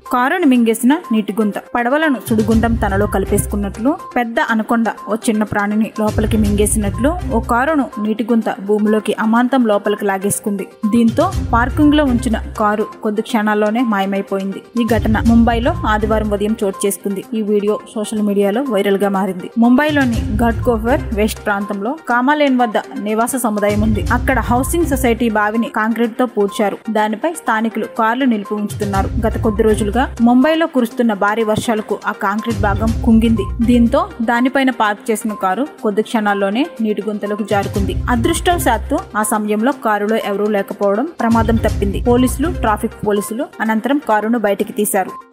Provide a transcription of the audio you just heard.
కారును మింగేసిన నీటి గుంత పడవలను సుడిగుండం తనలో కలిపేసుకున్నట్లు పెద్ద అనకొండ ఓ చిన్న ప్రాణిని లోపలికి మింగేసినట్లు ఓ కారును నీటి గుంత భూమిలోకి అమాంతం లోపలికి లాగేసుకుంది దీంతో పార్కింగ్ లో ఉంచిన కారు కొద్ది క్షణాల్లోనే మాయమైపోయింది ఈ ఘటన ముంబైలో ఆదివారం ఉదయం చోటు చేసుకుంది ఈ వీడియో సోషల్ మీడియాలో వైరల్ గా మారింది ముంబైలోని ఘట్కోఫర్ వెస్ట్ ప్రాంతంలో కామాలేన్ వద్ద నివాస సముదాయం ఉంది అక్కడ హౌసింగ్ సొసైటీ బావిని కాంక్రీట్ తో పూడ్చారు దానిపై స్థానికులు కార్లు నిలిపి ఉంచుతున్నారు గత కొద్ది రోజులుగా ముంబైలో కురుస్తున్న భారీ వర్షాలకు ఆ కాంక్రీట్ భాగం కుంగింది దీంతో దానిపైన పార్క్ చేసిన కారు కొద్ది క్షణాల్లోనే నీటి గుంతలకు జారుకుంది అదృష్టవశాత్తు ఆ సమయంలో కారులో ఎవరూ లేకపోవడం ప్రమాదం తప్పింది పోలీసులు ట్రాఫిక్ పోలీసులు అనంతరం కారును బయటికి తీశారు